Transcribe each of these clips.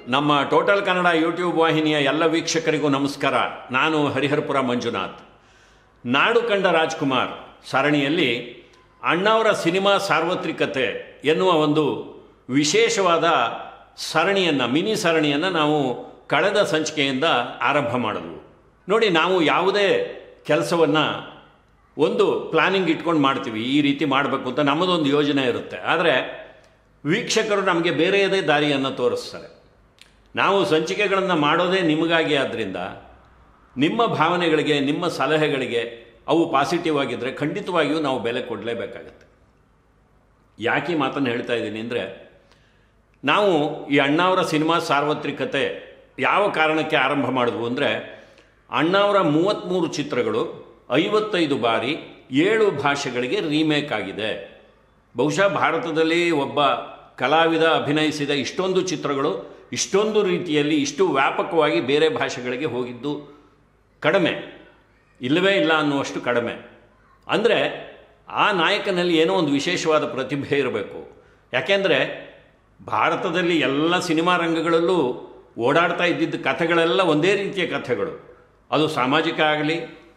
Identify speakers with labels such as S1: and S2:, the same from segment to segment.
S1: ನಮ್ಮ total Kannada YouTube ವಾಹಿನಿಯ ಎಲ್ಲ ವೀಕ್ಷಕರಿಗೂ ನಮಸ್ಕಾರ ನಾನು ಹರಿಹರಪುರ ಮಂಜುನಾಥ್ ನಾಡು ಕಂಡ ರಾಜ್ಕುಮಾರ್ ಸರಣಿಯಲ್ಲಿ ಅಣ್ಣವರ ಸಿನಿಮಾ ಸಾರ್ವತ್ರಿಕತೆ ಎನ್ನುವ ಒಂದು ವಿಶೇಷವಾದ ಸರಣಿಯನ್ನು ಮಿನಿ ಸರಣಿಯನ್ನು ನಾವು ಕಳೆದ ಸಂಚಿಕೆಯಿಂದ ಆರಂಭ ಮಾಡಿದ್ವು ನೋಡಿ ನಾವು ಯಾವುದೇ ಕೆಲಸವನ್ನು ಒಂದು ಪ್ಲಾನಿಂಗ್ ಇಟ್ಕೊಂಡು ಮಾಡ್ತೀವಿ ಈ ರೀತಿ ಮಾಡಬೇಕು ಅಂತ ನಮ್ಮದೊಂದು ಯೋಜನೆ ಇರುತ್ತೆ ಆದರೆ ವೀಕ್ಷಕರು ನಮಗೆ ಬೇರೆಯದೇ ದಾರಿಯನ್ನು ತೋರಿಸ್ತಾರೆ ನಾವು ಸಂಚಿಕೆಗಳನ್ನು ಮಾಡೋದೇ ನಿಮಗಾಗಿ ಆದ್ದರಿಂದ ನಿಮ್ಮ ಭಾವನೆಗಳಿಗೆ ನಿಮ್ಮ ಸಲಹೆಗಳಿಗೆ ಅವು ಪಾಸಿಟಿವ್ ಆಗಿದ್ದರೆ ಖಂಡಿತವಾಗಿಯೂ ನಾವು ಬೆಲೆ ಕೊಡಲೇಬೇಕಾಗತ್ತೆ ಯಾಕೆ ಈ ಮಾತನ್ನು ಹೇಳ್ತಾ ಇದ್ದೀನಿ ಅಂದರೆ ನಾವು ಈ ಅಣ್ಣಾವರ ಸಿನಿಮಾ ಸಾರ್ವತ್ರಿಕತೆ ಯಾವ ಕಾರಣಕ್ಕೆ ಆರಂಭ ಮಾಡಿದ್ವು ಅಂದರೆ ಅಣ್ಣಾವರ ಮೂವತ್ತ್ಮೂರು ಚಿತ್ರಗಳು ಐವತ್ತೈದು ಬಾರಿ ಏಳು ಭಾಷೆಗಳಿಗೆ ರೀಮೇಕ್ ಆಗಿದೆ ಬಹುಶಃ ಭಾರತದಲ್ಲಿ ಒಬ್ಬ ಕಲಾವಿದ ಅಭಿನಯಿಸಿದ ಇಷ್ಟೊಂದು ಚಿತ್ರಗಳು ಇಷ್ಟೊಂದು ರೀತಿಯಲ್ಲಿ ಇಷ್ಟು ವ್ಯಾಪಕವಾಗಿ ಬೇರೆ ಭಾಷೆಗಳಿಗೆ ಹೋಗಿದ್ದು ಕಡಿಮೆ ಇಲ್ಲವೇ ಇಲ್ಲ ಅನ್ನುವಷ್ಟು ಕಡಿಮೆ ಅಂದರೆ ಆ ನಾಯಕನಲ್ಲಿ ಏನೋ ಒಂದು ವಿಶೇಷವಾದ ಪ್ರತಿಭೆ ಇರಬೇಕು ಯಾಕೆಂದರೆ ಭಾರತದಲ್ಲಿ ಎಲ್ಲ ಸಿನಿಮಾ ರಂಗಗಳಲ್ಲೂ ಓಡಾಡ್ತಾ ಇದ್ದಿದ್ದ ಕಥೆಗಳೆಲ್ಲ ಒಂದೇ ರೀತಿಯ ಕಥೆಗಳು ಅದು ಸಾಮಾಜಿಕ ಆಗಲಿ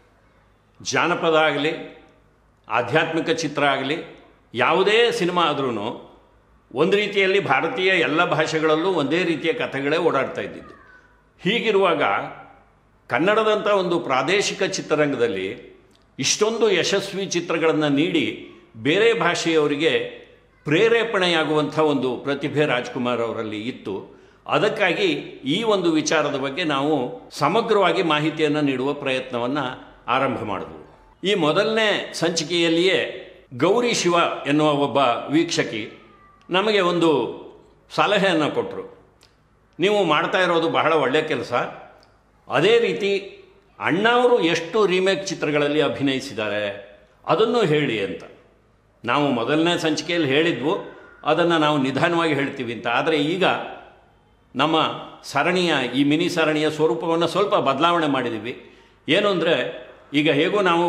S1: ಜಾನಪದ ಆಗಲಿ ಆಧ್ಯಾತ್ಮಿಕ ಚಿತ್ರ ಆಗಲಿ ಯಾವುದೇ ಸಿನಿಮಾ ಆದ್ರೂ ಒಂದು ರೀತಿಯಲ್ಲಿ ಭಾರತೀಯ ಎಲ್ಲ ಭಾಷೆಗಳಲ್ಲೂ ಒಂದೇ ರೀತಿಯ ಕಥೆಗಳೇ ಓಡಾಡ್ತಾ ಇದ್ದಿದ್ದು ಹೀಗಿರುವಾಗ ಕನ್ನಡದಂಥ ಒಂದು ಪ್ರಾದೇಶಿಕ ಚಿತ್ರರಂಗದಲ್ಲಿ ಇಷ್ಟೊಂದು ಯಶಸ್ವಿ ಚಿತ್ರಗಳನ್ನು ನೀಡಿ ಬೇರೆ ಭಾಷೆಯವರಿಗೆ ಪ್ರೇರೇಪಣೆಯಾಗುವಂಥ ಒಂದು ಪ್ರತಿಭೆ ರಾಜ್ಕುಮಾರ್ ಅವರಲ್ಲಿ ಇತ್ತು ಅದಕ್ಕಾಗಿ ಈ ಒಂದು ವಿಚಾರದ ಬಗ್ಗೆ ನಾವು ಸಮಗ್ರವಾಗಿ ಮಾಹಿತಿಯನ್ನು ನೀಡುವ ಪ್ರಯತ್ನವನ್ನು ಆರಂಭ ಮಾಡಿದ್ವು ಈ ಮೊದಲನೇ ಸಂಚಿಕೆಯಲ್ಲಿಯೇ ಗೌರಿ ಶಿವ ಎನ್ನುವ ಒಬ್ಬ ವೀಕ್ಷಕಿ ನಮಗೆ ಒಂದು ಸಲಹೆಯನ್ನು ಕೊಟ್ಟರು ನೀವು ಮಾಡ್ತಾ ಇರೋದು ಬಹಳ ಒಳ್ಳೆಯ ಕೆಲಸ ಅದೇ ರೀತಿ ಅಣ್ಣವರು ಎಷ್ಟು ರೀಮೇಕ್ ಚಿತ್ರಗಳಲ್ಲಿ ಅಭಿನಯಿಸಿದ್ದಾರೆ ಅದನ್ನು ಹೇಳಿ ಅಂತ ನಾವು ಮೊದಲನೇ ಸಂಚಿಕೆಯಲ್ಲಿ ಹೇಳಿದ್ವು ಅದನ್ನು ನಾವು ನಿಧಾನವಾಗಿ ಹೇಳ್ತೀವಿ ಅಂತ ಆದರೆ ಈಗ ನಮ್ಮ ಸರಣಿಯ ಈ ಮಿನಿ ಸರಣಿಯ ಸ್ವರೂಪವನ್ನು ಸ್ವಲ್ಪ ಬದಲಾವಣೆ ಮಾಡಿದ್ದೀವಿ ಏನು ಅಂದರೆ ಈಗ ಹೇಗೂ ನಾವು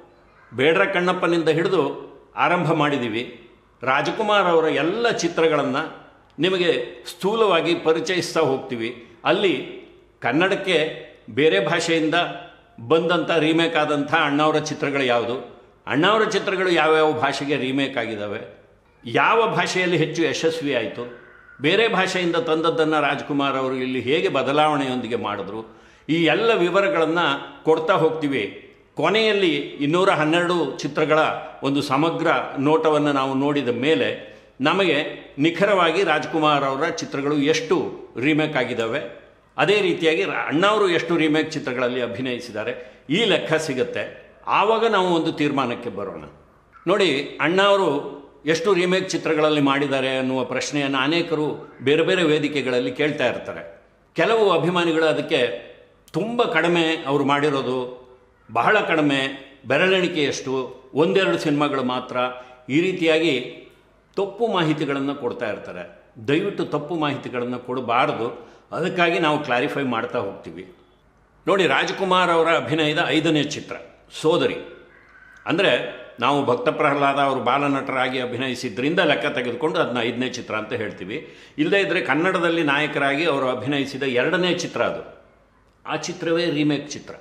S1: ಬೇಡ್ರ ಕಣ್ಣಪ್ಪನಿಂದ ಹಿಡಿದು ಆರಂಭ ಮಾಡಿದ್ದೀವಿ ರಾಜಕುಮಾರ್ ಅವರ ಎಲ್ಲ ಚಿತ್ರಗಳನ್ನು ನಿಮಗೆ ಸ್ಥೂಲವಾಗಿ ಪರಿಚಯಿಸ್ತಾ ಹೋಗ್ತೀವಿ ಅಲ್ಲಿ ಕನ್ನಡಕ್ಕೆ ಬೇರೆ ಭಾಷೆಯಿಂದ ಬಂದಂಥ ರೀಮೇಕ್ ಆದಂಥ ಅಣ್ಣವರ ಚಿತ್ರಗಳು ಯಾವುದು ಅಣ್ಣವರ ಚಿತ್ರಗಳು ಯಾವ್ಯಾವ ಭಾಷೆಗೆ ರೀಮೇಕ್ ಆಗಿದ್ದಾವೆ ಯಾವ ಭಾಷೆಯಲ್ಲಿ ಹೆಚ್ಚು ಯಶಸ್ವಿ ಆಯಿತು ಬೇರೆ ಭಾಷೆಯಿಂದ ತಂದದ್ದನ್ನು ರಾಜ್ಕುಮಾರ್ ಅವರು ಇಲ್ಲಿ ಹೇಗೆ ಬದಲಾವಣೆಯೊಂದಿಗೆ ಮಾಡಿದ್ರು ಈ ಎಲ್ಲ ವಿವರಗಳನ್ನು ಕೊಡ್ತಾ ಹೋಗ್ತೀವಿ ಕೊನೆಯಲ್ಲಿ ಇನ್ನೂರ ಹನ್ನೆರಡು ಚಿತ್ರಗಳ ಒಂದು ಸಮಗ್ರ ನೋಟವನ್ನು ನಾವು ನೋಡಿದ ಮೇಲೆ ನಮಗೆ ನಿಖರವಾಗಿ ರಾಜ್ಕುಮಾರ್ ಅವರ ಚಿತ್ರಗಳು ಎಷ್ಟು ರೀಮೇಕ್ ಆಗಿದ್ದಾವೆ ಅದೇ ರೀತಿಯಾಗಿ ಅಣ್ಣವರು ಎಷ್ಟು ರೀಮೇಕ್ ಚಿತ್ರಗಳಲ್ಲಿ ಅಭಿನಯಿಸಿದ್ದಾರೆ ಈ ಲೆಕ್ಕ ಸಿಗುತ್ತೆ ಆವಾಗ ನಾವು ಒಂದು ತೀರ್ಮಾನಕ್ಕೆ ಬರೋಣ ನೋಡಿ ಅಣ್ಣವರು ಎಷ್ಟು ರೀಮೇಕ್ ಚಿತ್ರಗಳಲ್ಲಿ ಮಾಡಿದ್ದಾರೆ ಅನ್ನುವ ಪ್ರಶ್ನೆಯನ್ನು ಅನೇಕರು ಬೇರೆ ಬೇರೆ ವೇದಿಕೆಗಳಲ್ಲಿ ಕೇಳ್ತಾ ಇರ್ತಾರೆ ಕೆಲವು ಅಭಿಮಾನಿಗಳು ಅದಕ್ಕೆ ತುಂಬ ಕಡಿಮೆ ಅವರು ಮಾಡಿರೋದು ಬಹಳ ಕಡಿಮೆ ಬೆರಳೆಣಿಕೆಯಷ್ಟು ಒಂದೆರಡು ಸಿನಿಮಾಗಳು ಮಾತ್ರ ಈ ರೀತಿಯಾಗಿ ತಪ್ಪು ಮಾಹಿತಿಗಳನ್ನು ಕೊಡ್ತಾ ಇರ್ತಾರೆ ದಯವಿಟ್ಟು ತಪ್ಪು ಮಾಹಿತಿಗಳನ್ನು ಕೊಡಬಾರ್ದು ಅದಕ್ಕಾಗಿ ನಾವು ಕ್ಲಾರಿಫೈ ಮಾಡ್ತಾ ಹೋಗ್ತೀವಿ ನೋಡಿ ರಾಜ್ಕುಮಾರ್ ಅವರ ಅಭಿನಯದ ಐದನೇ ಚಿತ್ರ ಸೋದರಿ ಅಂದರೆ ನಾವು ಭಕ್ತ ಪ್ರಹ್ಲಾದ ಅವರು ಬಾಲನಟರಾಗಿ ಅಭಿನಯಿಸಿದ್ರಿಂದ ಲೆಕ್ಕ ತೆಗೆದುಕೊಂಡು ಅದನ್ನ ಐದನೇ ಚಿತ್ರ ಅಂತ ಹೇಳ್ತೀವಿ ಇಲ್ಲದೇ ಇದ್ದರೆ ಕನ್ನಡದಲ್ಲಿ ನಾಯಕರಾಗಿ ಅವರು ಅಭಿನಯಿಸಿದ ಎರಡನೇ ಚಿತ್ರ ಅದು ಆ ಚಿತ್ರವೇ ರೀಮೇಕ್ ಚಿತ್ರ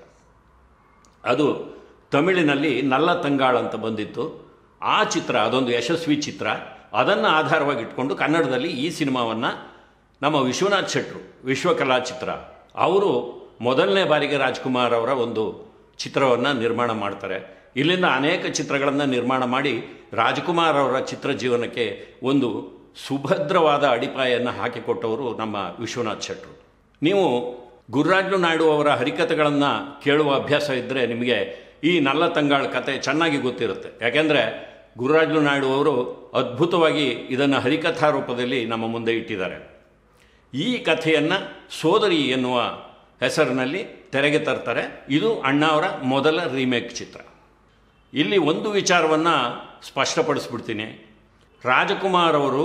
S1: ಅದು ತಮಿಳಿನಲ್ಲಿ ನಲ್ಲ ತಂಗಾಳ್ ಅಂತ ಬಂದಿತ್ತು ಆ ಚಿತ್ರ ಅದೊಂದು ಯಶಸ್ವಿ ಚಿತ್ರ ಅದನ್ನು ಆಧಾರವಾಗಿ ಇಟ್ಕೊಂಡು ಕನ್ನಡದಲ್ಲಿ ಈ ಸಿನಿಮಾವನ್ನು ನಮ್ಮ ವಿಶ್ವನಾಥ್ ಶೆಟ್ರು ವಿಶ್ವಕಲಾ ಚಿತ್ರ ಅವರು ಮೊದಲನೇ ಬಾರಿಗೆ ರಾಜ್ಕುಮಾರ್ ಅವರ ಒಂದು ಚಿತ್ರವನ್ನು ನಿರ್ಮಾಣ ಮಾಡ್ತಾರೆ ಇಲ್ಲಿಂದ ಅನೇಕ ಚಿತ್ರಗಳನ್ನು ನಿರ್ಮಾಣ ಮಾಡಿ ರಾಜ್ಕುಮಾರ್ ಅವರ ಚಿತ್ರ ಜೀವನಕ್ಕೆ ಒಂದು ಸುಭದ್ರವಾದ ಅಡಿಪಾಯನ್ನು ಹಾಕಿಕೊಟ್ಟವರು ನಮ್ಮ ವಿಶ್ವನಾಥ್ ಶೆಟ್ರು ನೀವು ಗುರುರಾಜು ನಾಯ್ಡು ಅವರ ಹರಿಕತೆಗಳನ್ನು ಕೇಳುವ ಅಭ್ಯಾಸ ಇದ್ದರೆ ನಿಮಗೆ ಈ ನಲ್ಲ ತಂಗಾಳ ಕತೆ ಚೆನ್ನಾಗಿ ಗೊತ್ತಿರುತ್ತೆ ಯಾಕೆಂದರೆ ಗುರುರಾಜು ನಾಯ್ಡು ಅವರು ಅದ್ಭುತವಾಗಿ ಇದನ್ನು ಹರಿಕಥಾ ರೂಪದಲ್ಲಿ ನಮ್ಮ ಮುಂದೆ ಇಟ್ಟಿದ್ದಾರೆ ಈ ಕಥೆಯನ್ನು ಸೋದರಿ ಎನ್ನುವ ಹೆಸರಿನಲ್ಲಿ ತೆರೆಗೆ ತರ್ತಾರೆ ಇದು ಅಣ್ಣ ಅವರ ಮೊದಲ ರೀಮೇಕ್ ಚಿತ್ರ ಇಲ್ಲಿ ಒಂದು ವಿಚಾರವನ್ನು ಸ್ಪಷ್ಟಪಡಿಸ್ಬಿಡ್ತೀನಿ ರಾಜಕುಮಾರ್ ಅವರು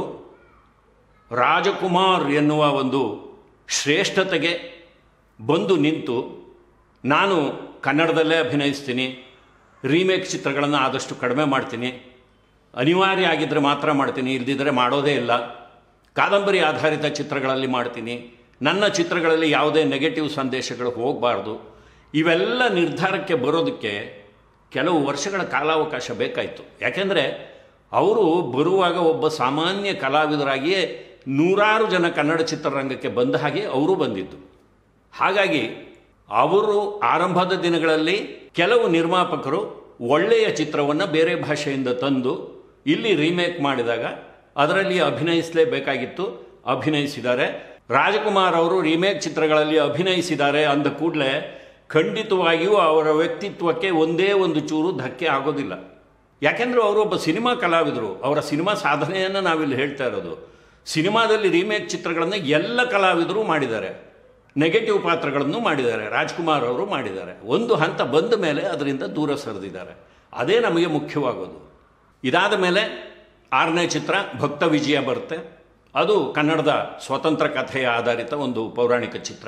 S1: ರಾಜಕುಮಾರ್ ಎನ್ನುವ ಒಂದು ಶ್ರೇಷ್ಠತೆಗೆ ಬಂದು ನಿಂತು ನಾನು ಕನ್ನಡದಲ್ಲೇ ಅಭಿನಯಿಸ್ತೀನಿ ರೀಮೇಕ್ ಚಿತ್ರಗಳನ್ನು ಆದಷ್ಟು ಕಡಿಮೆ ಮಾಡ್ತೀನಿ ಅನಿವಾರ್ಯ ಆಗಿದ್ದರೆ ಮಾತ್ರ ಮಾಡ್ತೀನಿ ಇಲ್ದಿದ್ದರೆ ಮಾಡೋದೇ ಇಲ್ಲ ಕಾದಂಬರಿ ಆಧಾರಿತ ಚಿತ್ರಗಳಲ್ಲಿ ಮಾಡ್ತೀನಿ ನನ್ನ ಚಿತ್ರಗಳಲ್ಲಿ ಯಾವುದೇ ನೆಗೆಟಿವ್ ಸಂದೇಶಗಳು ಹೋಗಬಾರ್ದು ಇವೆಲ್ಲ ನಿರ್ಧಾರಕ್ಕೆ ಬರೋದಕ್ಕೆ ಕೆಲವು ವರ್ಷಗಳ ಕಾಲಾವಕಾಶ ಬೇಕಾಯಿತು ಯಾಕೆಂದರೆ ಅವರು ಬರುವಾಗ ಒಬ್ಬ ಸಾಮಾನ್ಯ ಕಲಾವಿದರಾಗಿಯೇ ನೂರಾರು ಜನ ಕನ್ನಡ ಚಿತ್ರರಂಗಕ್ಕೆ ಬಂದ ಹಾಗೆ ಅವರು ಬಂದಿದ್ದು ಹಾಗಾಗಿ ಅವರು ಆರಂಭದ ದಿನಗಳಲ್ಲಿ ಕೆಲವು ನಿರ್ಮಾಪಕರು ಒಳ್ಳೆಯ ಚಿತ್ರವನ್ನು ಬೇರೆ ಭಾಷೆಯಿಂದ ತಂದು ಇಲ್ಲಿ ರೀಮೇಕ್ ಮಾಡಿದಾಗ ಅದರಲ್ಲಿ ಅಭಿನಯಿಸಲೇಬೇಕಾಗಿತ್ತು ಅಭಿನಯಿಸಿದ್ದಾರೆ ರಾಜಕುಮಾರ್ ಅವರು ರೀಮೇಕ್ ಚಿತ್ರಗಳಲ್ಲಿ ಅಭಿನಯಿಸಿದ್ದಾರೆ ಅಂದ ಕೂಡಲೇ ಖಂಡಿತವಾಗಿಯೂ ಅವರ ವ್ಯಕ್ತಿತ್ವಕ್ಕೆ ಒಂದೇ ಒಂದು ಚೂರು ಧಕ್ಕೆ ಆಗೋದಿಲ್ಲ ಯಾಕೆಂದರೆ ಅವರು ಒಬ್ಬ ಸಿನಿಮಾ ಕಲಾವಿದರು ಅವರ ಸಿನಿಮಾ ಸಾಧನೆಯನ್ನು ನಾವಿಲ್ಲಿ ಹೇಳ್ತಾ ಇರೋದು ಸಿನಿಮಾದಲ್ಲಿ ರೀಮೇಕ್ ಚಿತ್ರಗಳನ್ನು ಎಲ್ಲ ಕಲಾವಿದರು ಮಾಡಿದ್ದಾರೆ ನೆಗೆಟಿವ್ ಪಾತ್ರಗಳನ್ನು ಮಾಡಿದ್ದಾರೆ ರಾಜ್ಕುಮಾರ್ ಅವರು ಮಾಡಿದ್ದಾರೆ ಒಂದು ಹಂತ ಬಂದ ಮೇಲೆ ಅದರಿಂದ ದೂರ ಸರಿದಿದ್ದಾರೆ ಅದೇ ನಮಗೆ ಮುಖ್ಯವಾಗೋದು ಇದಾದ ಮೇಲೆ ಆರನೇ ಚಿತ್ರ ಭಕ್ತ ವಿಜಯ ಬರುತ್ತೆ ಅದು ಕನ್ನಡದ ಸ್ವತಂತ್ರ ಕಥೆಯ ಆಧಾರಿತ ಒಂದು ಪೌರಾಣಿಕ ಚಿತ್ರ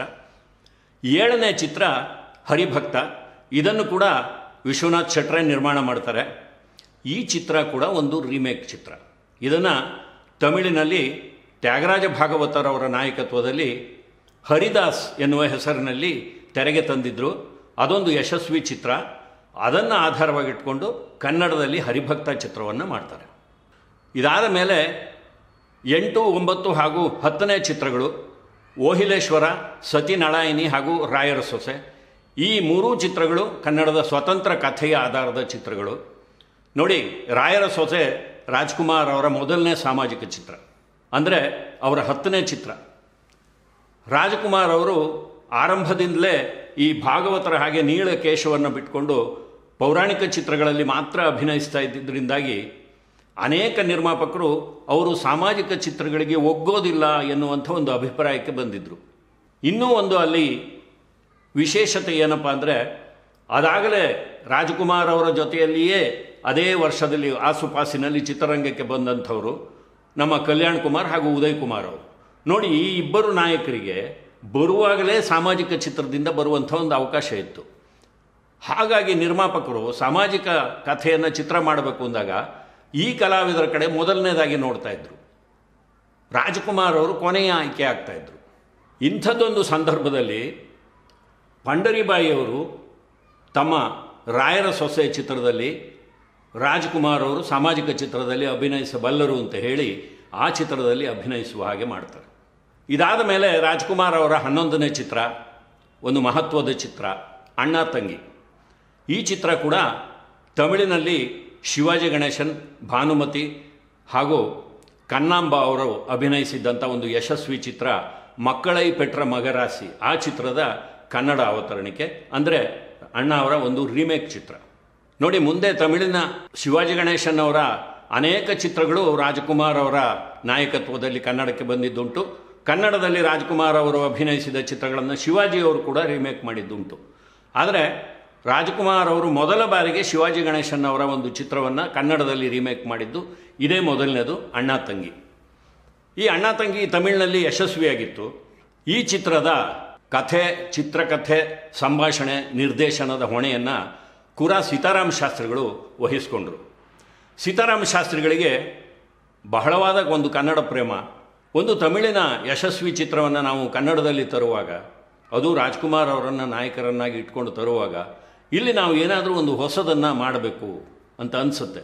S1: ಏಳನೇ ಚಿತ್ರ ಹರಿಭಕ್ತ ಇದನ್ನು ಕೂಡ ವಿಶ್ವನಾಥ್ ಶೆಟ್ರೆ ನಿರ್ಮಾಣ ಮಾಡ್ತಾರೆ ಈ ಚಿತ್ರ ಕೂಡ ಒಂದು ರೀಮೇಕ್ ಚಿತ್ರ ಇದನ್ನು ತಮಿಳಿನಲ್ಲಿ ತ್ಯಾಗರಾಜ ಭಾಗವತರವರ ನಾಯಕತ್ವದಲ್ಲಿ ಹರಿದಾಸ್ ಎನ್ನುವ ಹೆಸರಿನಲ್ಲಿ ತೆರೆಗೆ ತಂದಿದ್ದರು ಅದೊಂದು ಯಶಸ್ವಿ ಚಿತ್ರ ಅದನ್ನು ಆಧಾರವಾಗಿಟ್ಕೊಂಡು ಕನ್ನಡದಲ್ಲಿ ಹರಿಭಕ್ತ ಚಿತ್ರವನ್ನು ಮಾಡ್ತಾರೆ ಇದಾದ ಮೇಲೆ ಎಂಟು ಒಂಬತ್ತು ಹಾಗೂ ಹತ್ತನೇ ಚಿತ್ರಗಳು ಓಹಿಲೇಶ್ವರ ಸತಿನಾರಾಯಣಿ ಹಾಗೂ ರಾಯರ ಸೊಸೆ ಈ ಮೂರೂ ಚಿತ್ರಗಳು ಕನ್ನಡದ ಸ್ವತಂತ್ರ ಕಥೆಯ ಆಧಾರದ ಚಿತ್ರಗಳು ನೋಡಿ ರಾಯರ ಸೊಸೆ ರಾಜ್ಕುಮಾರ್ ಅವರ ಮೊದಲನೇ ಸಾಮಾಜಿಕ ಚಿತ್ರ ಅಂದರೆ ಅವರ ಹತ್ತನೇ ಚಿತ್ರ ರಾಜಕುಮಾರ್ ಅವರು ಆರಂಭದಿಂದಲೇ ಈ ಭಾಗವತರ ಹಾಗೆ ನೀಳ ಕೇಶವನ್ನು ಬಿಟ್ಕೊಂಡು ಪೌರಾಣಿಕ ಚಿತ್ರಗಳಲ್ಲಿ ಮಾತ್ರ ಅಭಿನಯಿಸ್ತಾ ಇದ್ದಿದ್ದರಿಂದಾಗಿ ಅನೇಕ ನಿರ್ಮಾಪಕರು ಅವರು ಸಾಮಾಜಿಕ ಚಿತ್ರಗಳಿಗೆ ಒಗ್ಗೋದಿಲ್ಲ ಎನ್ನುವಂಥ ಒಂದು ಅಭಿಪ್ರಾಯಕ್ಕೆ ಬಂದಿದ್ದರು ಇನ್ನೂ ಒಂದು ಅಲ್ಲಿ ವಿಶೇಷತೆ ಏನಪ್ಪ ಅಂದರೆ ಅದಾಗಲೇ ರಾಜಕುಮಾರ್ ಅವರ ಜೊತೆಯಲ್ಲಿಯೇ ಅದೇ ವರ್ಷದಲ್ಲಿ ಆಸುಪಾಸಿನಲ್ಲಿ ಚಿತ್ರರಂಗಕ್ಕೆ ಬಂದಂಥವರು ನಮ್ಮ ಕಲ್ಯಾಣ್ ಕುಮಾರ್ ಹಾಗೂ ಉದಯ್ ಕುಮಾರ್ ಅವರು ನೋಡಿ ಈ ಇಬ್ಬರು ನಾಯಕರಿಗೆ ಬರುವಾಗಲೇ ಸಾಮಾಜಿಕ ಚಿತ್ರದಿಂದ ಬರುವಂಥ ಒಂದು ಅವಕಾಶ ಇತ್ತು ಹಾಗಾಗಿ ನಿರ್ಮಾಪಕರು ಸಾಮಾಜಿಕ ಕಥೆಯನ್ನು ಚಿತ್ರ ಮಾಡಬೇಕು ಅಂದಾಗ ಈ ಕಲಾವಿದರ ಕಡೆ ಮೊದಲನೇದಾಗಿ ನೋಡ್ತಾ ಇದ್ರು ರಾಜಕುಮಾರ್ ಅವರು ಕೊನೆಯ ಆಯ್ಕೆ ಆಗ್ತಾ ಇದ್ರು ಇಂಥದ್ದೊಂದು ಸಂದರ್ಭದಲ್ಲಿ ಪಂಡರಿಬಾಯಿಯವರು ತಮ್ಮ ರಾಯರ ಸೊಸೆ ಚಿತ್ರದಲ್ಲಿ ರಾಜ್ಕುಮಾರ್ ಅವರು ಸಾಮಾಜಿಕ ಚಿತ್ರದಲ್ಲಿ ಅಭಿನಯಿಸಬಲ್ಲರು ಅಂತ ಹೇಳಿ ಆ ಚಿತ್ರದಲ್ಲಿ ಅಭಿನಯಿಸುವ ಹಾಗೆ ಮಾಡ್ತಾರೆ ಇದಾದ ಮೇಲೆ ರಾಜ್ಕುಮಾರ್ ಅವರ ಹನ್ನೊಂದನೇ ಚಿತ್ರ ಒಂದು ಮಹತ್ವದ ಚಿತ್ರ ಅಣ್ಣ ತಂಗಿ ಈ ಚಿತ್ರ ಕೂಡ ತಮಿಳಿನಲ್ಲಿ ಶಿವಾಜಿ ಗಣೇಶನ್ ಭಾನುಮತಿ ಹಾಗೂ ಕನ್ನಾಂಬ ಅವರು ಅಭಿನಯಿಸಿದ್ದಂಥ ಒಂದು ಯಶಸ್ವಿ ಚಿತ್ರ ಮಕ್ಕಳೈ ಪೆಟ್ರ ಮಗರಾಸಿ ಆ ಚಿತ್ರದ ಕನ್ನಡ ಅವತರಣಿಕೆ ಅಂದರೆ ಅಣ್ಣ ಅವರ ಒಂದು ರೀಮೇಕ್ ಚಿತ್ರ ನೋಡಿ ಮುಂದೆ ತಮಿಳಿನ ಶಿವಾಜಿ ಗಣೇಶನ್ ಅವರ ಅನೇಕ ಚಿತ್ರಗಳು ರಾಜಕುಮಾರ್ ಅವರ ನಾಯಕತ್ವದಲ್ಲಿ ಕನ್ನಡಕ್ಕೆ ಬಂದಿದ್ದುಂಟು ಕನ್ನಡದಲ್ಲಿ ರಾಜ್ಕುಮಾರ್ ಅವರು ಅಭಿನಯಿಸಿದ ಚಿತ್ರಗಳನ್ನು ಶಿವಾಜಿ ಅವರು ಕೂಡ ರೀಮೇಕ್ ಮಾಡಿದ್ದುಂಟು ಆದರೆ ರಾಜ್ಕುಮಾರ್ ಅವರು ಮೊದಲ ಬಾರಿಗೆ ಶಿವಾಜಿ ಗಣೇಶನ್ ಅವರ ಒಂದು ಚಿತ್ರವನ್ನು ಕನ್ನಡದಲ್ಲಿ ರೀಮೇಕ್ ಮಾಡಿದ್ದು ಇದೇ ಮೊದಲನೇದು ಅಣ್ಣ ತಂಗಿ ಈ ಅಣ್ಣ ತಂಗಿ ತಮಿಳಿನಲ್ಲಿ ಯಶಸ್ವಿಯಾಗಿತ್ತು ಈ ಚಿತ್ರದ ಕಥೆ ಚಿತ್ರಕಥೆ ಸಂಭಾಷಣೆ ನಿರ್ದೇಶನದ ಹೊಣೆಯನ್ನು ಕುರಾ ಸೀತಾರಾಮ ಶಾಸ್ತ್ರಿಗಳು ವಹಿಸಿಕೊಂಡರು ಸೀತಾರಾಮ ಶಾಸ್ತ್ರಿಗಳಿಗೆ ಬಹಳವಾದ ಒಂದು ಕನ್ನಡ ಪ್ರೇಮ ಒಂದು ತಮಿಳಿನ ಯಶಸ್ವಿ ಚಿತ್ರವನ್ನು ನಾವು ಕನ್ನಡದಲ್ಲಿ ತರುವಾಗ ಅದು ರಾಜ್ಕುಮಾರ್ ಅವರನ್ನು ನಾಯಕರನ್ನಾಗಿ ಇಟ್ಕೊಂಡು ತರುವಾಗ ಇಲ್ಲಿ ನಾವು ಏನಾದರೂ ಒಂದು ಹೊಸದನ್ನು ಮಾಡಬೇಕು ಅಂತ ಅನಿಸುತ್ತೆ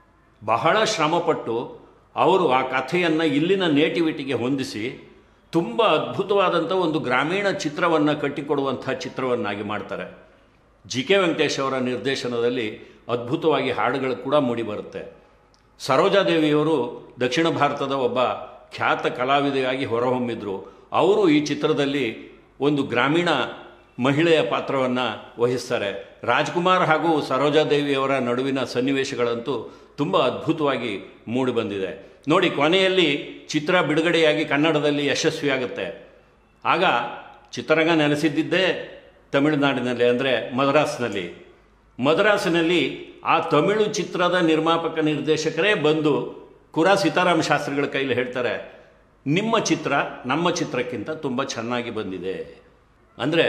S1: ಬಹಳ ಶ್ರಮಪಟ್ಟು ಅವರು ಆ ಕಥೆಯನ್ನು ಇಲ್ಲಿನ ನೇಟಿವಿಟಿಗೆ ಹೊಂದಿಸಿ ತುಂಬ ಅದ್ಭುತವಾದಂಥ ಒಂದು ಗ್ರಾಮೀಣ ಚಿತ್ರವನ್ನು ಕಟ್ಟಿಕೊಡುವಂಥ ಚಿತ್ರವನ್ನಾಗಿ ಮಾಡ್ತಾರೆ ಜಿ ಕೆ ವೆಂಕಟೇಶ್ ಅವರ ನಿರ್ದೇಶನದಲ್ಲಿ ಅದ್ಭುತವಾಗಿ ಹಾಡುಗಳು ಕೂಡ ಮೂಡಿಬರುತ್ತೆ ಸರೋಜಾದೇವಿಯವರು ದಕ್ಷಿಣ ಭಾರತದ ಒಬ್ಬ ಖ್ಯಾತ ಕಲಾವಿದೆಯಾಗಿ ಹೊರಹೊಮ್ಮಿದ್ರು ಅವರು ಈ ಚಿತ್ರದಲ್ಲಿ ಒಂದು ಗ್ರಾಮೀಣ ಮಹಿಳೆಯ ಪಾತ್ರವನ್ನು ವಹಿಸ್ತಾರೆ ರಾಜ್ಕುಮಾರ್ ಹಾಗೂ ಸರೋಜಾದೇವಿಯವರ ನಡುವಿನ ಸನ್ನಿವೇಶಗಳಂತೂ ತುಂಬ ಅದ್ಭುತವಾಗಿ ಮೂಡಿಬಂದಿದೆ ನೋಡಿ ಕೊನೆಯಲ್ಲಿ ಚಿತ್ರ ಬಿಡುಗಡೆಯಾಗಿ ಕನ್ನಡದಲ್ಲಿ ಯಶಸ್ವಿಯಾಗುತ್ತೆ ಆಗ ಚಿತ್ರರಂಗ ನೆಲೆಸಿದ್ದಿದ್ದೇ ತಮಿಳುನಾಡಿನಲ್ಲಿ ಅಂದರೆ ಮದ್ರಾಸ್ನಲ್ಲಿ ಮದ್ರಾಸಿನಲ್ಲಿ ಆ ತಮಿಳು ಚಿತ್ರದ ನಿರ್ಮಾಪಕ ನಿರ್ದೇಶಕರೇ ಬಂದು ಕುರಾ ಸೀತಾರಾಮ ಶಾಸ್ತ್ರಿಗಳ ಕೈಲಿ ಹೇಳ್ತಾರೆ ನಿಮ್ಮ ಚಿತ್ರ ನಮ್ಮ ಚಿತ್ರಕ್ಕಿಂತ ತುಂಬ ಚೆನ್ನಾಗಿ ಬಂದಿದೆ ಅಂದರೆ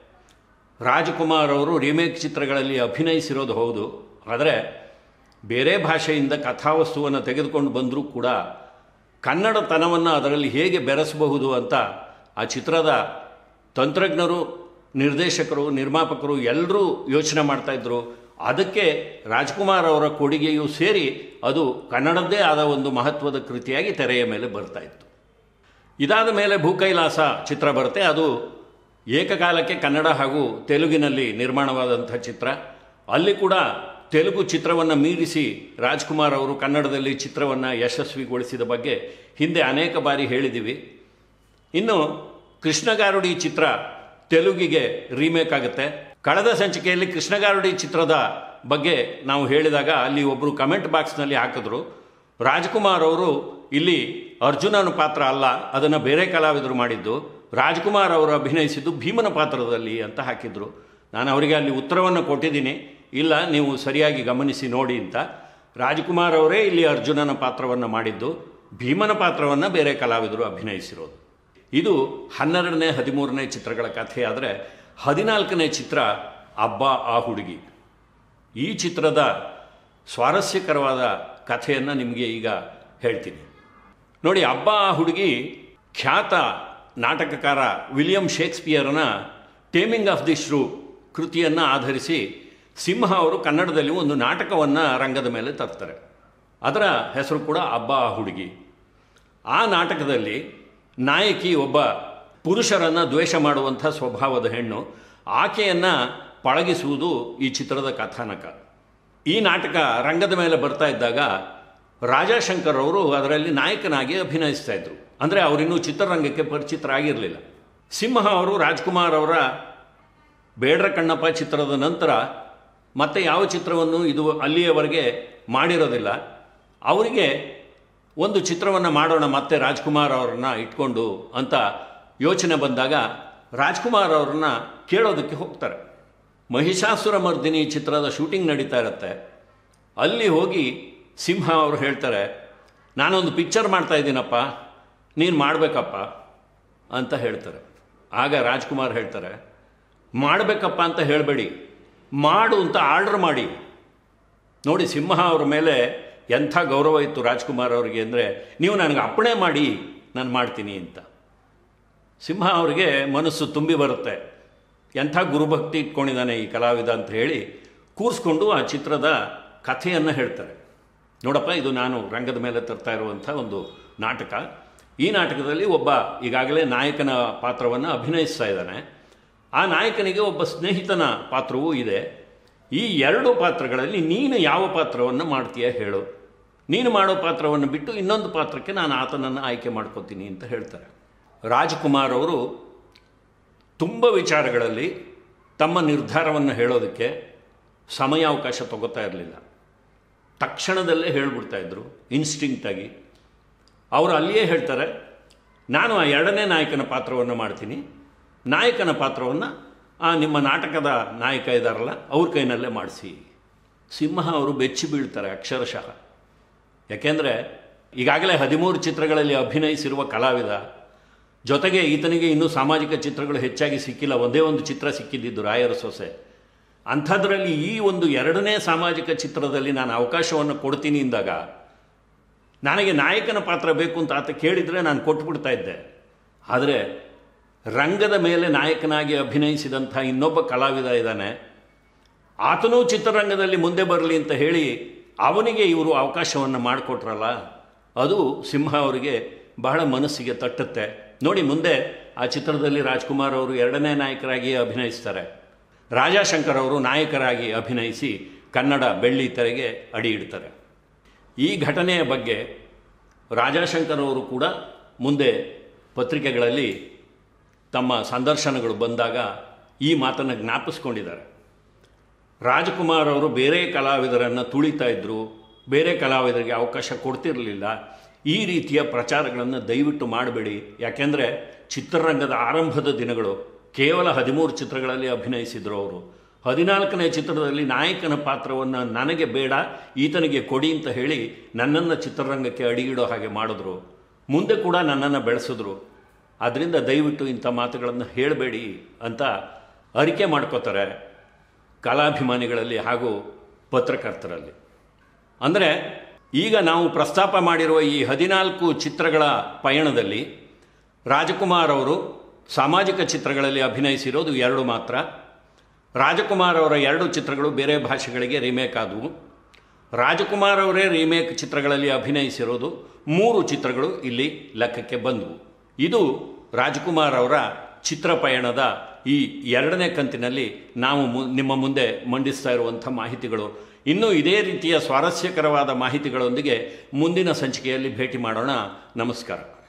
S1: ರಾಜಕುಮಾರ್ ಅವರು ರೀಮೇಕ್ ಚಿತ್ರಗಳಲ್ಲಿ ಅಭಿನಯಿಸಿರೋದು ಹೌದು ಆದರೆ ಬೇರೆ ಭಾಷೆಯಿಂದ ಕಥಾವಸ್ತುವನ್ನು ತೆಗೆದುಕೊಂಡು ಬಂದರೂ ಕೂಡ ಕನ್ನಡತನವನ್ನು ಅದರಲ್ಲಿ ಹೇಗೆ ಬೆರೆಸಬಹುದು ಅಂತ ಆ ಚಿತ್ರದ ತಂತ್ರಜ್ಞರು ನಿರ್ದೇಶಕರು ನಿರ್ಮಾಪಕರು ಎಲ್ಲರೂ ಯೋಚನೆ ಮಾಡ್ತಾಯಿದ್ರು ಅದಕ್ಕೆ ರಾಜ್ಕುಮಾರ್ ಅವರ ಕೊಡುಗೆಯೂ ಸೇರಿ ಅದು ಕನ್ನಡದ್ದೇ ಆದ ಒಂದು ಮಹತ್ವದ ಕೃತಿಯಾಗಿ ತೆರೆಯ ಮೇಲೆ ಬರ್ತಾ ಇತ್ತು ಇದಾದ ಮೇಲೆ ಭೂಕೈಲಾಸ ಚಿತ್ರ ಬರುತ್ತೆ ಅದು ಏಕಕಾಲಕ್ಕೆ ಕನ್ನಡ ಹಾಗೂ ತೆಲುಗಿನಲ್ಲಿ ನಿರ್ಮಾಣವಾದಂಥ ಚಿತ್ರ ಅಲ್ಲಿ ಕೂಡ ತೆಲುಗು ಚಿತ್ರವನ್ನು ಮೀರಿಸಿ ರಾಜ್ಕುಮಾರ್ ಅವರು ಕನ್ನಡದಲ್ಲಿ ಚಿತ್ರವನ್ನು ಯಶಸ್ವಿಗೊಳಿಸಿದ ಬಗ್ಗೆ ಹಿಂದೆ ಅನೇಕ ಬಾರಿ ಹೇಳಿದ್ದೀವಿ ಇನ್ನು ಕೃಷ್ಣಗಾರುಡಿ ಚಿತ್ರ ತೆಲುಗಿಗೆ ರೀಮೇಕ್ ಆಗುತ್ತೆ ಕಳೆದ ಸಂಚಿಕೆಯಲ್ಲಿ ಕೃಷ್ಣಗಾರುಡಿ ಚಿತ್ರದ ಬಗ್ಗೆ ನಾವು ಹೇಳಿದಾಗ ಅಲ್ಲಿ ಒಬ್ಬರು ಕಮೆಂಟ್ ಬಾಕ್ಸ್ನಲ್ಲಿ ಹಾಕಿದ್ರು ರಾಜ್ಕುಮಾರ್ ಅವರು ಇಲ್ಲಿ ಅರ್ಜುನನ ಪಾತ್ರ ಅಲ್ಲ ಅದನ್ನು ಬೇರೆ ಕಲಾವಿದರು ಮಾಡಿದ್ದು ರಾಜ್ಕುಮಾರ್ ಅವರು ಅಭಿನಯಿಸಿದ್ದು ಭೀಮನ ಪಾತ್ರದಲ್ಲಿ ಅಂತ ಹಾಕಿದ್ರು ನಾನು ಅವರಿಗೆ ಅಲ್ಲಿ ಉತ್ತರವನ್ನು ಕೊಟ್ಟಿದ್ದೀನಿ ಇಲ್ಲ ನೀವು ಸರಿಯಾಗಿ ಗಮನಿಸಿ ನೋಡಿ ಅಂತ ರಾಜ್ಕುಮಾರ್ ಅವರೇ ಇಲ್ಲಿ ಅರ್ಜುನನ ಪಾತ್ರವನ್ನು ಮಾಡಿದ್ದು ಭೀಮನ ಪಾತ್ರವನ್ನು ಬೇರೆ ಕಲಾವಿದರು ಅಭಿನಯಿಸಿರೋದು ಇದು ಹನ್ನೆರಡನೇ ಹದಿಮೂರನೇ ಚಿತ್ರಗಳ ಕಥೆ ಆದರೆ ಹದಿನಾಲ್ಕನೇ ಚಿತ್ರ ಅಬ್ಬ ಆ ಹುಡುಗಿ ಈ ಚಿತ್ರದ ಸ್ವಾರಸ್ಯಕರವಾದ ಕಥೆಯನ್ನು ನಿಮಗೆ ಈಗ ಹೇಳ್ತೀನಿ ನೋಡಿ ಅಬ್ಬ ಆ ಹುಡುಗಿ ಖ್ಯಾತ ನಾಟಕಕಾರ ವಿಲಿಯಂ ಶೇಕ್ಸ್ಪಿಯರ್ನ ಟೇಮಿಂಗ್ ಆಫ್ ದಿ ಶ್ರೂ ಕೃತಿಯನ್ನು ಆಧರಿಸಿ ಸಿಂಹ ಅವರು ಕನ್ನಡದಲ್ಲಿ ಒಂದು ನಾಟಕವನ್ನು ರಂಗದ ಮೇಲೆ ತರ್ತಾರೆ ಅದರ ಹೆಸರು ಕೂಡ ಅಬ್ಬ ಆ ಹುಡುಗಿ ಆ ನಾಟಕದಲ್ಲಿ ನಾಯಕಿ ಒಬ್ಬ ಪುರುಷರನ್ನು ದ್ವೇಷ ಮಾಡುವಂಥ ಸ್ವಭಾವದ ಹೆಣ್ಣು ಆಕೆಯನ್ನು ಪಳಗಿಸುವುದು ಈ ಚಿತ್ರದ ಕಥಾನಕ ಈ ನಾಟಕ ರಂಗದ ಮೇಲೆ ಬರ್ತಾ ಇದ್ದಾಗ ರಾಜಾಶಂಕರ್ ಅವರು ಅದರಲ್ಲಿ ನಾಯಕನಾಗಿ ಅಭಿನಯಿಸ್ತಾ ಇದ್ರು ಅಂದರೆ ಅವರಿನ್ನೂ ಚಿತ್ರರಂಗಕ್ಕೆ ಪರಿಚಿತರಾಗಿರಲಿಲ್ಲ ಸಿಂಹ ಅವರು ರಾಜ್ಕುಮಾರ್ ಅವರ ಬೇಡ್ರ ಕಣ್ಣಪ್ಪ ಚಿತ್ರದ ನಂತರ ಮತ್ತೆ ಯಾವ ಚಿತ್ರವನ್ನು ಇದು ಅಲ್ಲಿಯವರೆಗೆ ಮಾಡಿರೋದಿಲ್ಲ ಅವರಿಗೆ ಒಂದು ಚಿತ್ರವನ್ನು ಮಾಡೋಣ ಮತ್ತೆ ರಾಜ್ಕುಮಾರ್ ಅವರನ್ನ ಇಟ್ಕೊಂಡು ಅಂತ ಯೋಚನೆ ಬಂದಾಗ ರಾಜ್ಕುಮಾರ್ ಅವರನ್ನ ಕೇಳೋದಕ್ಕೆ ಹೋಗ್ತಾರೆ ಮಹಿಷಾಸುರ ಮರ್ದಿನಿ ಚಿತ್ರದ ಶೂಟಿಂಗ್ ನಡೀತಾ ಇರುತ್ತೆ ಅಲ್ಲಿ ಹೋಗಿ ಸಿಂಹ ಅವರು ಹೇಳ್ತಾರೆ ನಾನೊಂದು ಪಿಕ್ಚರ್ ಮಾಡ್ತಾ ಇದ್ದೀನಪ್ಪ ನೀನು ಮಾಡಬೇಕಪ್ಪ ಅಂತ ಹೇಳ್ತಾರೆ ಆಗ ರಾಜ್ಕುಮಾರ್ ಹೇಳ್ತಾರೆ ಮಾಡಬೇಕಪ್ಪ ಅಂತ ಹೇಳಬೇಡಿ ಮಾಡು ಅಂತ ಆರ್ಡರ್ ಮಾಡಿ ನೋಡಿ ಸಿಂಹ ಅವ್ರ ಮೇಲೆ ಎಂಥ ಗೌರವ ಇತ್ತು ರಾಜ್ಕುಮಾರ್ ಅವರಿಗೆ ಅಂದರೆ ನೀವು ನನಗೆ ಅಪ್ಪಣೆ ಮಾಡಿ ನಾನು ಮಾಡ್ತೀನಿ ಅಂತ ಸಿಂಹ ಅವರಿಗೆ ಮನಸ್ಸು ತುಂಬಿ ಬರುತ್ತೆ ಎಂಥ ಗುರುಭಕ್ತಿ ಇಟ್ಕೊಂಡಿದ್ದಾನೆ ಈ ಕಲಾವಿದ ಅಂತ ಹೇಳಿ ಕೂರಿಸ್ಕೊಂಡು ಆ ಚಿತ್ರದ ಕಥೆಯನ್ನು ಹೇಳ್ತಾರೆ ನೋಡಪ್ಪ ಇದು ನಾನು ರಂಗದ ಮೇಲೆ ತರ್ತಾ ಇರುವಂಥ ಒಂದು ನಾಟಕ ಈ ನಾಟಕದಲ್ಲಿ ಒಬ್ಬ ಈಗಾಗಲೇ ನಾಯಕನ ಪಾತ್ರವನ್ನು ಅಭಿನಯಿಸ್ತಾ ಇದ್ದಾನೆ ಆ ನಾಯಕನಿಗೆ ಒಬ್ಬ ಸ್ನೇಹಿತನ ಪಾತ್ರವೂ ಇದೆ ಈ ಎರಡು ಪಾತ್ರಗಳಲ್ಲಿ ನೀನು ಯಾವ ಪಾತ್ರವನ್ನು ಮಾಡ್ತೀಯ ಹೇಳು ನೀನು ಮಾಡೋ ಪಾತ್ರವನ್ನು ಬಿಟ್ಟು ಇನ್ನೊಂದು ಪಾತ್ರಕ್ಕೆ ನಾನು ಆತನನ್ನು ಆಯ್ಕೆ ಮಾಡ್ಕೋತೀನಿ ಅಂತ ಹೇಳ್ತಾರೆ ರಾಜ್ಕುಮಾರ್ ಅವರು ತುಂಬ ವಿಚಾರಗಳಲ್ಲಿ ತಮ್ಮ ನಿರ್ಧಾರವನ್ನು ಹೇಳೋದಕ್ಕೆ ಸಮಯಾವಕಾಶ ತಗೋತಾ ಇರಲಿಲ್ಲ ತಕ್ಷಣದಲ್ಲೇ ಹೇಳಿಬಿಡ್ತಾ ಇದ್ರು ಇನ್ಸ್ಟಿಂಕ್ಟಾಗಿ ಅವರು ಅಲ್ಲಿಯೇ ಹೇಳ್ತಾರೆ ನಾನು ಆ ಎರಡನೇ ನಾಯಕನ ಪಾತ್ರವನ್ನು ಮಾಡ್ತೀನಿ ನಾಯಕನ ಪಾತ್ರವನ್ನು ಆ ನಿಮ್ಮ ನಾಟಕದ ನಾಯಕ ಇದ್ದಾರಲ್ಲ ಅವ್ರ ಕೈನಲ್ಲೇ ಮಾಡಿಸಿ ಸಿಂಹ ಅವರು ಬೆಚ್ಚಿ ಬೀಳ್ತಾರೆ ಅಕ್ಷರಶಃ ಯಾಕೆಂದರೆ ಈಗಾಗಲೇ ಹದಿಮೂರು ಚಿತ್ರಗಳಲ್ಲಿ ಅಭಿನಯಿಸಿರುವ ಕಲಾವಿದ ಜೊತೆಗೆ ಈತನಿಗೆ ಇನ್ನೂ ಸಾಮಾಜಿಕ ಚಿತ್ರಗಳು ಹೆಚ್ಚಾಗಿ ಸಿಕ್ಕಿಲ್ಲ ಒಂದೇ ಒಂದು ಚಿತ್ರ ಸಿಕ್ಕಿದ್ದಿದ್ದು ರಾಯರ ಸೊಸೆ ಅಂಥದ್ರಲ್ಲಿ ಈ ಒಂದು ಎರಡನೇ ಸಾಮಾಜಿಕ ಚಿತ್ರದಲ್ಲಿ ನಾನು ಅವಕಾಶವನ್ನು ಕೊಡ್ತೀನಿ ಇಂದಾಗ ನನಗೆ ನಾಯಕನ ಪಾತ್ರ ಬೇಕು ಅಂತ ಆತ ಕೇಳಿದರೆ ನಾನು ಕೊಟ್ಬಿಡ್ತಾ ಇದ್ದೆ ಆದರೆ ರಂಗದ ಮೇಲೆ ನಾಯಕನಾಗಿ ಅಭಿನಯಿಸಿದಂಥ ಇನ್ನೊಬ್ಬ ಕಲಾವಿದ ಇದ್ದಾನೆ ಆತನೂ ಚಿತ್ರರಂಗದಲ್ಲಿ ಮುಂದೆ ಬರಲಿ ಅಂತ ಹೇಳಿ ಅವನಿಗೆ ಇವರು ಅವಕಾಶವನ್ನು ಮಾಡಿಕೊಟ್ರಲ್ಲ ಅದು ಸಿಂಹ ಅವರಿಗೆ ಬಹಳ ಮನಸ್ಸಿಗೆ ತಟ್ಟುತ್ತೆ ನೋಡಿ ಮುಂದೆ ಆ ಚಿತ್ರದಲ್ಲಿ ರಾಜ್ಕುಮಾರ್ ಅವರು ಎರಡನೇ ನಾಯಕರಾಗಿ ಅಭಿನಯಿಸ್ತಾರೆ ರಾಜಾಶಂಕರ್ ಅವರು ನಾಯಕರಾಗಿ ಅಭಿನಯಿಸಿ ಕನ್ನಡ ಬೆಳ್ಳಿ ತೆರೆಗೆ ಅಡಿ ಇಡ್ತಾರೆ ಈ ಘಟನೆಯ ಬಗ್ಗೆ ರಾಜಾಶಂಕರ್ ಅವರು ಕೂಡ ಮುಂದೆ ಪತ್ರಿಕೆಗಳಲ್ಲಿ ತಮ್ಮ ಸಂದರ್ಶನಗಳು ಬಂದಾಗ ಈ ಮಾತನ್ನು ಜ್ಞಾಪಿಸ್ಕೊಂಡಿದ್ದಾರೆ ರಾಜ್ಕುಮಾರ್ ಅವರು ಬೇರೆ ಕಲಾವಿದರನ್ನು ತುಳಿತಾ ಇದ್ದರು ಬೇರೆ ಕಲಾವಿದರಿಗೆ ಅವಕಾಶ ಕೊಡ್ತಿರಲಿಲ್ಲ ಈ ರೀತಿಯ ಪ್ರಚಾರಗಳನ್ನು ದಯವಿಟ್ಟು ಮಾಡಬೇಡಿ ಯಾಕೆಂದರೆ ಚಿತ್ರರಂಗದ ಆರಂಭದ ದಿನಗಳು ಕೇವಲ ಹದಿಮೂರು ಚಿತ್ರಗಳಲ್ಲಿ ಅಭಿನಯಿಸಿದರು ಅವರು ಹದಿನಾಲ್ಕನೇ ಚಿತ್ರದಲ್ಲಿ ನಾಯಕನ ಪಾತ್ರವನ್ನು ನನಗೆ ಬೇಡ ಈತನಿಗೆ ಕೊಡಿ ಅಂತ ಹೇಳಿ ನನ್ನನ್ನು ಚಿತ್ರರಂಗಕ್ಕೆ ಅಡಿಗಿಡೋ ಹಾಗೆ ಮಾಡಿದ್ರು ಮುಂದೆ ಕೂಡ ನನ್ನನ್ನು ಬೆಳೆಸಿದ್ರು ಆದ್ದರಿಂದ ದಯವಿಟ್ಟು ಇಂಥ ಮಾತುಗಳನ್ನು ಹೇಳಬೇಡಿ ಅಂತ ಅರಿಕೆ ಮಾಡ್ಕೋತಾರೆ ಕಲಾಭಿಮಾನಿಗಳಲ್ಲಿ ಹಾಗೂ ಪತ್ರಕರ್ತರಲ್ಲಿ ಅಂದರೆ ಈಗ ನಾವು ಪ್ರಸ್ತಾಪ ಮಾಡಿರುವ ಈ ಹದಿನಾಲ್ಕು ಚಿತ್ರಗಳ ಪಯಣದಲ್ಲಿ ರಾಜಕುಮಾರ್ ಅವರು ಸಾಮಾಜಿಕ ಚಿತ್ರಗಳಲ್ಲಿ ಅಭಿನಯಿಸಿರೋದು ಎರಡು ಮಾತ್ರ ರಾಜಕುಮಾರ್ ಅವರ ಎರಡು ಚಿತ್ರಗಳು ಬೇರೆ ಭಾಷೆಗಳಿಗೆ ರೀಮೇಕ್ ಆದವು ರಾಜಕುಮಾರ್ ಅವರೇ ರೀಮೇಕ್ ಚಿತ್ರಗಳಲ್ಲಿ ಅಭಿನಯಿಸಿರೋದು ಮೂರು ಚಿತ್ರಗಳು ಇಲ್ಲಿ ಲೆಕ್ಕಕ್ಕೆ ಬಂದವು ಇದು ರಾಜಕುಮಾರ್ ಅವರ ಚಿತ್ರ ಪಯಣದ ಈ ಎರಡನೇ ಕಂತಿನಲ್ಲಿ ನಾವು ಮು ನಿಮ್ಮ ಮುಂದೆ ಮಂಡಿಸ್ತಾ ಇರುವಂಥ ಮಾಹಿತಿಗಳು ಇನ್ನೂ ಇದೇ ರೀತಿಯ ಸ್ವಾರಸ್ಯಕರವಾದ ಮಾಹಿತಿಗಳೊಂದಿಗೆ ಮುಂದಿನ ಸಂಚಿಕೆಯಲ್ಲಿ ಭೇಟಿ ಮಾಡೋಣ ನಮಸ್ಕಾರ